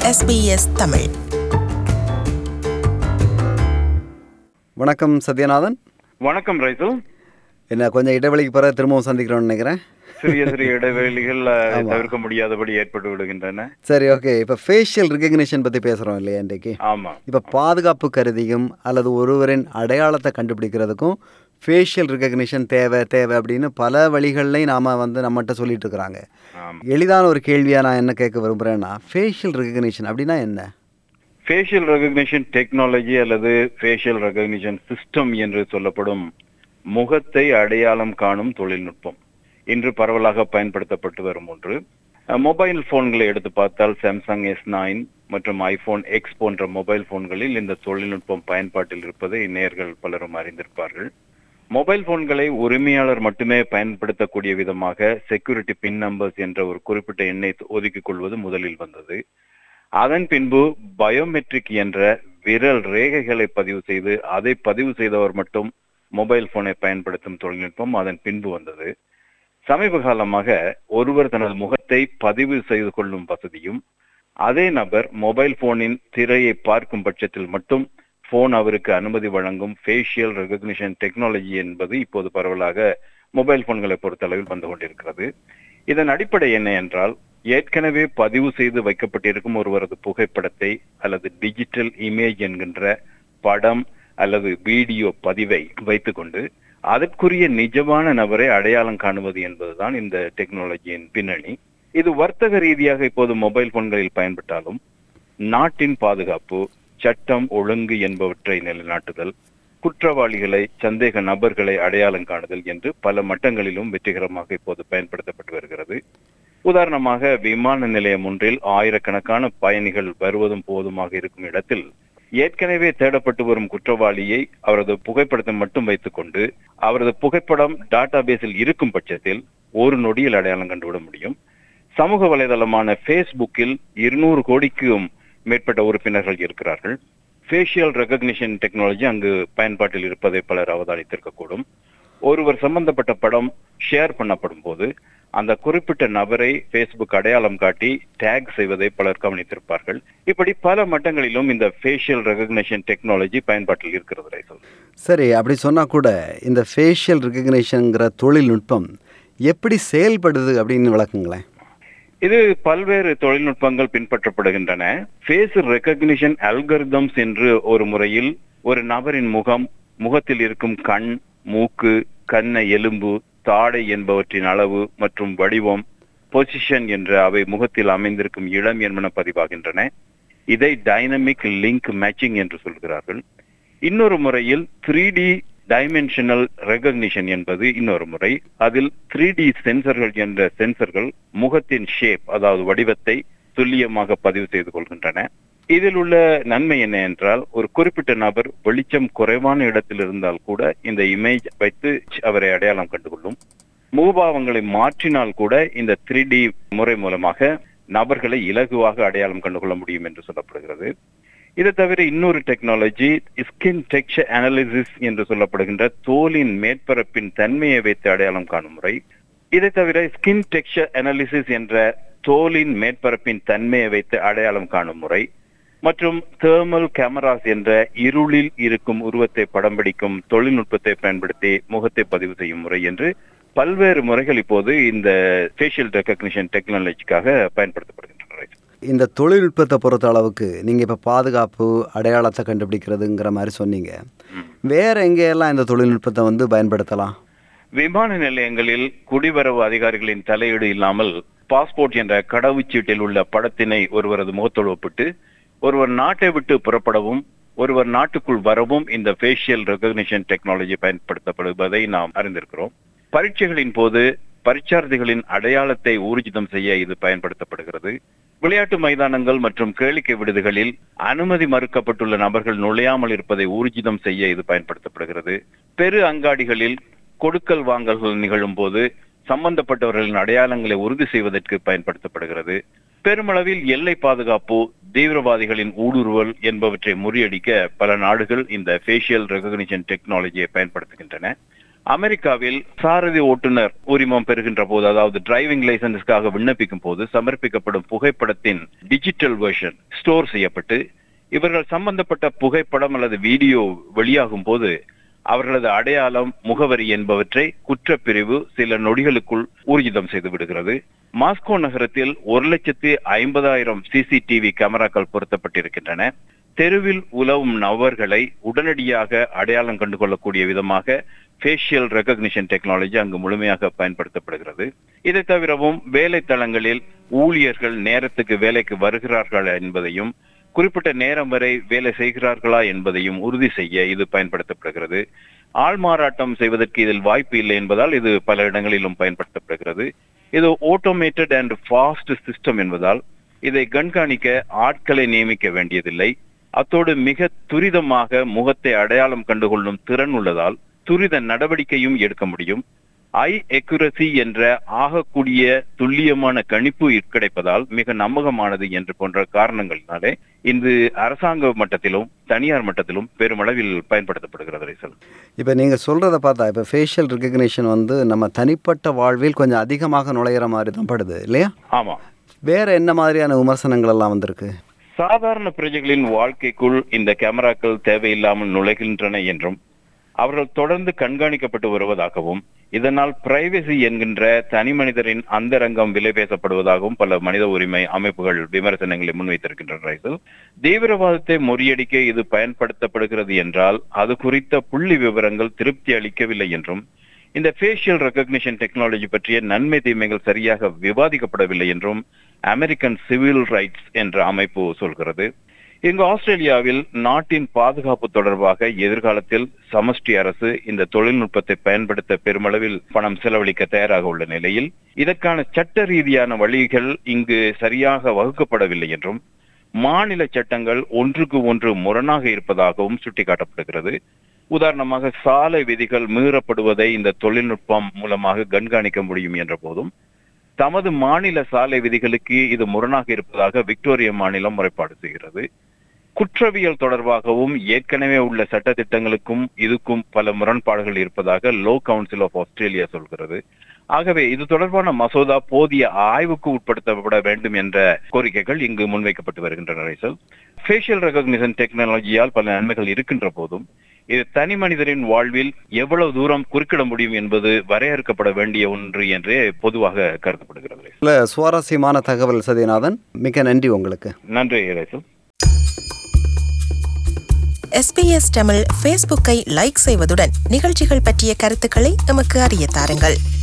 SBS Tamil வணக்கம் சத்யநாதன் வணக்கம் ரைசல் என்ன கொஞ்சம் இடைவெளிக்கு பிறகு திரும்பவும் சந்திக்கிறோம்னு நினைக்கிறேன் சிறிய சிறிய இடைவெளிகள் அஹ், தவிர்க்க முடியாதபடி ஏற்பட்டு விடுகின்றன சரி ஓகே இப்போ ஃபேஷியல் ரெகக்னிஷன் பற்றி பேசுகிறோம் இல்லையா இன்றைக்கு ஆமா இப்போ பாதுகாப்பு கருதியும் அல்லது ஒருவரின் அடையாளத்தை கண்டுபிடிக்கிறதுக்கும் ஃபேஷியல் ரெகக்னிஷன் தேவை தேவை அப்படின்னு பல வழிகள்லையும் நாம் வந்து நம்மகிட்ட சொல்லிட்டு இருக்கிறாங்க ஆமா எளிதான ஒரு கேள்வியாக நான் என்ன கேட்க விரும்புகிறேன்னா ஃபேஷியல் ரெகக்னிஷன் அப்படின்னா என்ன ஃபேஷியல் ரெகக்னிஷன் டெக்னாலஜி அல்லது ஃபேஷியல் ரெகக்னிஷன் சிஸ்டம் என்று சொல்லப்படும் முகத்தை அடையாளம் காணும் தொழில்நுட்பம் இன்று பரவலாக பயன்படுத்தப்பட்டு வரும் ஒன்று அஹ், மொபைல் போன்களை எடுத்து பார்த்தால் சாம்சங் எஸ் நைன் மற்றும் ஐபோன் எக்ஸ் போன்ற மொபைல் போன்களில் இந்த தொழில்நுட்பம் பயன்பாட்டில் இருப்பதை நேர்கள் பலரும் அறிந்திருப்பார்கள் மொபைல் போன்களை உரிமையாளர் மட்டுமே பயன்படுத்தக்கூடிய விதமாக செக்யூரிட்டி பின் நம்பர்ஸ் என்ற ஒரு குறிப்பிட்ட எண்ணை ஒதுக்கிக் கொள்வது முதலில் வந்தது அதன் பின்பு பயோமெட்ரிக் என்ற விரல் ரேகைகளை பதிவு செய்து அதை பதிவு செய்தவர் மட்டும் மொபைல் போனை பயன்படுத்தும் தொழில்நுட்பம் அதன் பின்பு வந்தது சமீப காலமாக ஒருவர் தனது முகத்தை பதிவு செய்து கொள்ளும் வசதியும் அதே நபர் மொபைல் போனின் திரையை பார்க்கும் பட்சத்தில் மட்டும் போன் அவருக்கு அனுமதி வழங்கும் ஃபேஷியல் ரெகக்னிஷன் டெக்னாலஜி என்பது இப்போது பரவலாக மொபைல் போன்களை பொறுத்தளவில் வந்து கொண்டிருக்கிறது இதன் அடிப்படை என்ன என்றால் ஏற்கனவே பதிவு செய்து வைக்கப்பட்டிருக்கும் ஒருவரது புகைப்படத்தை அல்லது டிஜிட்டல் இமேஜ் என்கின்ற படம் அல்லது வீடியோ பதிவை வைத்துக்கொண்டு அதற்குரிய நிஜமான நபரை அடையாளம் காணுவது என்பதுதான் இந்த டெக்னாலஜியின் பின்னணி இது வர்த்தக ரீதியாக இப்போது மொபைல் போன்களில் பயன்பட்டாலும் நாட்டின் பாதுகாப்பு சட்டம் ஒழுங்கு என்பவற்றை நிலைநாட்டுதல் குற்றவாளிகளை சந்தேக நபர்களை அடையாளம் காணுதல் என்று பல மட்டங்களிலும் வெற்றிகரமாக இப்போது பயன்படுத்தப்பட்டு வருகிறது உதாரணமாக விமான நிலையம் ஒன்றில் ஆயிரக்கணக்கான பயணிகள் வருவதும் போதுமாக இருக்கும் இடத்தில் ஏற்கனவே தேடப்பட்டு வரும் குற்றவாளியை அவரது புகைப்படத்தை மட்டும் வைத்துக்கொண்டு அவரது புகைப்படம் டேட்டா பேஸில் இருக்கும் பட்சத்தில் ஒரு நொடியில் அடையாளம் கண்டுவிட முடியும் சமூக வலைதளமான ஃபேஸ்புக்கில் இருநூறு கோடிக்கும் மேற்பட்ட உறுப்பினர்கள் இருக்கிறார்கள் ஃபேஷியல் ரெகக்னிஷன் டெக்னாலஜி அங்கு பயன்பாட்டில் இருப்பதை பலர் அவதானித்திருக்கக்கூடும் ஒருவர் சம்பந்தப்பட்ட படம் ஷேர் பண்ணப்படும் போது அந்த குறிப்பிட்ட நபரை ஃபேஸ்புக் அடையாளம் காட்டி டேக் செய்வதை பலர் கவனித்திருப்பார்கள் இப்படி பல மட்டங்களிலும் இந்த ஃபேஷியல் ரெகக்னிஷன் டெக்னாலஜி பயன்பாட்டில் இருக்கிறது ரைசல் சரி அப்படி சொன்னால் கூட இந்த ஃபேஷியல் ரெகக்னிஷனுங்கிற தொழில்நுட்பம் எப்படி செயல்படுது அப்படின்னு விளக்குங்களேன் இது பல்வேறு தொழில்நுட்பங்கள் பின்பற்றப்படுகின்றன ஃபேஸ் ரெகக்னிஷன் அல்கரிதம்ஸ் என்று ஒரு முறையில் ஒரு நபரின் முகம் முகத்தில் இருக்கும் கண் மூக்கு கண்ண எலும்பு தாடை என்பவற்றின் அளவு மற்றும் வடிவம் பொசிஷன் என்ற அவை முகத்தில் அமைந்திருக்கும் இடம் என்பன பதிவாகின்றன இதை டைனமிக் லிங்க் மேட்சிங் என்று சொல்கிறார்கள் இன்னொரு முறையில் த்ரீ டி டைமென்ஷனல் ரெகக்னிஷன் என்பது இன்னொரு முறை அதில் த்ரீ டி சென்சர்கள் என்ற சென்சர்கள் முகத்தின் ஷேப் அதாவது வடிவத்தை துல்லியமாக பதிவு செய்து கொள்கின்றன இதில் உள்ள நன்மை என்ன என்றால் ஒரு குறிப்பிட்ட நபர் வெளிச்சம் குறைவான இடத்தில் இருந்தால் கூட இந்த இமேஜ் வைத்து அவரை அடையாளம் கண்டுகொள்ளும் முகபாவங்களை மாற்றினால் கூட இந்த த்ரீ டி முறை மூலமாக நபர்களை இலகுவாக அடையாளம் கண்டுகொள்ள முடியும் என்று சொல்லப்படுகிறது இது தவிர இன்னொரு டெக்னாலஜி ஸ்கின் டெக்ஸ்சர் அனாலிசிஸ் என்று சொல்லப்படுகின்ற தோலின் மேற்பரப்பின் தன்மையை வைத்து அடையாளம் காணும் முறை இதை தவிர ஸ்கின் டெக்ஸ்சர் அனாலிசிஸ் என்ற தோலின் மேற்பரப்பின் தன்மையை வைத்து அடையாளம் காணும் முறை மற்றும் தேர்மல் கேமராஸ் என்ற இருளில் இருக்கும் உருவத்தை படம் பிடிக்கும் தொழில்நுட்பத்தை பயன்படுத்தி முகத்தை பதிவு செய்யும் முறை என்று பல்வேறு முறைகள் இப்போது இந்த ஃபேஷியல் ரெகக்னிஷன் டெக்னாலஜிக்காக பயன்படுத்தப்படுகின்றன இந்த தொழில்நுட்பத்தை பொறுத்த அளவுக்கு நீங்கள் இப்போ பாதுகாப்பு அடையாளத்தை கண்டுபிடிக்கிறதுங்கிற மாதிரி சொன்னீங்க வேற எங்கெல்லாம் இந்த தொழில்நுட்பத்தை வந்து பயன்படுத்தலாம் விமான நிலையங்களில் குடிவரவு அதிகாரிகளின் தலையீடு இல்லாமல் பாஸ்போர்ட் என்ற கடவுச்சீட்டில் உள்ள படத்தினை ஒருவரது முகத்தோடு ஒப்பிட்டு ஒருவர் நாட்டை விட்டு புறப்படவும் ஒருவர் நாட்டுக்குள் வரவும் இந்த ஃபேஷியல் ரெகக்னிஷன் டெக்னாலஜி பயன்படுத்தப்படுவதை நாம் அறிந்திருக்கிறோம் பரீட்சைகளின் போது பரீட்சார்த்திகளின் அடையாளத்தை ஊர்ஜிதம் செய்ய இது பயன்படுத்தப்படுகிறது விளையாட்டு மைதானங்கள் மற்றும் கேளிக்கை விடுதிகளில் அனுமதி மறுக்கப்பட்டுள்ள நபர்கள் நுழையாமல் இருப்பதை ஊர்ஜிதம் செய்ய இது பயன்படுத்தப்படுகிறது பெரு அங்காடிகளில் கொடுக்கல் வாங்கல்கள் நிகழும் போது சம்பந்தப்பட்டவர்களின் அடையாளங்களை உறுதி செய்வதற்கு பயன்படுத்தப்படுகிறது பெருமளவில் எல்லை பாதுகாப்பு தீவிரவாதிகளின் ஊடுருவல் என்பவற்றை முறியடிக்க பல நாடுகள் இந்த ஃபேஷியல் ரெகக்னிஷன் டெக்னாலஜியை பயன்படுத்துகின்றன அமெரிக்காவில் சாரதி ஓட்டுநர் உரிமம் பெறுகின்ற போது அதாவது டிரைவிங் லைசன்ஸ்க்காக விண்ணப்பிக்கும் போது சமர்ப்பிக்கப்படும் புகைப்படத்தின் டிஜிட்டல் வெர்ஷன் ஸ்டோர் செய்யப்பட்டு இவர்கள் சம்பந்தப்பட்ட புகைப்படம் அல்லது வீடியோ வெளியாகும் போது அவர்களது அடையாளம் முகவரி என்பவற்றை குற்றப்பிரிவு சில நொடிகளுக்குள் ஊர்ஜிதம் செய்து விடுகிறது மாஸ்கோ நகரத்தில் ஒரு லட்சத்து ஐம்பதாயிரம் சிசிடிவி கேமராக்கள் பொருத்தப்பட்டிருக்கின்றன தெருவில் உலவும் நபர்களை உடனடியாக அடையாளம் கண்டு கொள்ளக்கூடிய விதமாக ஃபேஷியல் ரெகக்னிஷன் டெக்னாலஜி அங்கு முழுமையாக பயன்படுத்தப்படுகிறது இதை தவிரவும் வேலை தளங்களில் ஊழியர்கள் நேரத்துக்கு வேலைக்கு வருகிறார்கள் என்பதையும் குறிப்பிட்ட நேரம் வரை வேலை செய்கிறார்களா என்பதையும் உறுதி செய்ய இது பயன்படுத்தப்படுகிறது ஆள் மாறாட்டம் செய்வதற்கு இதில் வாய்ப்பு இல்லை என்பதால் இது பல இடங்களிலும் பயன்படுத்தப்படுகிறது இது ஆட்டோமேட்டட் அண்ட் ஃபாஸ்ட் சிஸ்டம் என்பதால் இதை கண்காணிக்க ஆட்களை நியமிக்க வேண்டியதில்லை அத்தோடு மிக துரிதமாக முகத்தை அடையாளம் கண்டுகொள்ளும் திறன் உள்ளதால் துரித நடவடிக்கையும் எடுக்க முடியும் ஐ எக்குரசி என்ற ஆகக்கூடிய துல்லியமான கணிப்பு கிடைப்பதால் மிக நம்பகமானது என்று போன்ற காரணங்களினாலே இது அரசாங்க மட்டத்திலும் தனியார் மட்டத்திலும் பெருமளவில் பயன்படுத்தப்படுகிறது ரைசல் இப்போ நீங்கள் சொல்கிறத பார்த்தா இப்போ ஃபேஷியல் ரெகக்னிஷன் வந்து நம்ம தனிப்பட்ட வாழ்வில் கொஞ்சம் அதிகமாக நுழையிற மாதிரி தான் படுது இல்லையா ஆமா வேற என்ன மாதிரியான விமர்சனங்கள் எல்லாம் வந்திருக்கு சாதாரண பிரஜைகளின் வாழ்க்கைக்குள் இந்த கேமராக்கள் தேவையில்லாமல் நுழைகின்றன என்றும் அவர்கள் தொடர்ந்து கண்காணிக்கப்பட்டு வருவதாகவும் இதனால் பிரைவசி என்கின்ற தனி மனிதரின் அந்தரங்கம் விலை பேசப்படுவதாகவும் பல மனித உரிமை அமைப்புகள் விமர்சனங்களை முன்வைத்திருக்கின்றன ரைசல் தீவிரவாதத்தை முறியடிக்க இது பயன்படுத்தப்படுகிறது என்றால் அது குறித்த புள்ளி விவரங்கள் திருப்தி அளிக்கவில்லை என்றும் இந்த ஃபேஷியல் ரெகக்னிஷன் டெக்னாலஜி பற்றிய நன்மை தீமைகள் சரியாக விவாதிக்கப்படவில்லை என்றும் அமெரிக்கன் சிவில் ரைட்ஸ் என்ற அமைப்பு சொல்கிறது இங்கு ஆஸ்திரேலியாவில் நாட்டின் பாதுகாப்பு தொடர்பாக எதிர்காலத்தில் சமஷ்டி அரசு இந்த தொழில்நுட்பத்தை பயன்படுத்த பெருமளவில் பணம் செலவழிக்க தயாராக உள்ள நிலையில் இதற்கான சட்ட ரீதியான வழிகள் இங்கு சரியாக வகுக்கப்படவில்லை என்றும் மாநில சட்டங்கள் ஒன்றுக்கு ஒன்று முரணாக இருப்பதாகவும் சுட்டிக்காட்டப்படுகிறது உதாரணமாக சாலை விதிகள் மீறப்படுவதை இந்த தொழில்நுட்பம் மூலமாக கண்காணிக்க முடியும் என்ற போதும் தமது மாநில சாலை விதிகளுக்கு இது முரணாக இருப்பதாக விக்டோரியா மாநிலம் முறைப்பாடு செய்கிறது குற்றவியல் தொடர்பாகவும் ஏற்கனவே உள்ள சட்ட திட்டங்களுக்கும் இதுக்கும் பல முரண்பாடுகள் இருப்பதாக லோ கவுன்சில் ஆஃப் ஆஸ்திரேலியா சொல்கிறது ஆகவே இது தொடர்பான மசோதா போதிய ஆய்வுக்கு உட்படுத்தப்பட வேண்டும் என்ற கோரிக்கைகள் இங்கு முன்வைக்கப்பட்டு வருகின்றன ரைசல் ஃபேஷியல் ரெகக்னிஷன் டெக்னாலஜியால் பல நன்மைகள் இருக்கின்ற போதும் இது தனி மனிதரின் வாழ்வில் எவ்வளவு தூரம் குறுக்கிட முடியும் என்பது வரையறுக்கப்பட வேண்டிய ஒன்று என்றே பொதுவாக கருதப்படுகிறது இல்லை சுவாரஸ்யமான தகவல் சத்யநாதன் மிக்க நன்றி உங்களுக்கு நன்றி ரைசல் எஸ்பிஎஸ் தமிழ் ஃபேஸ்புக்கை லைக் செய்வதுடன் நிகழ்ச்சிகள் பற்றிய கருத்துக்களை எமக்கு அறிய தாருங்கள்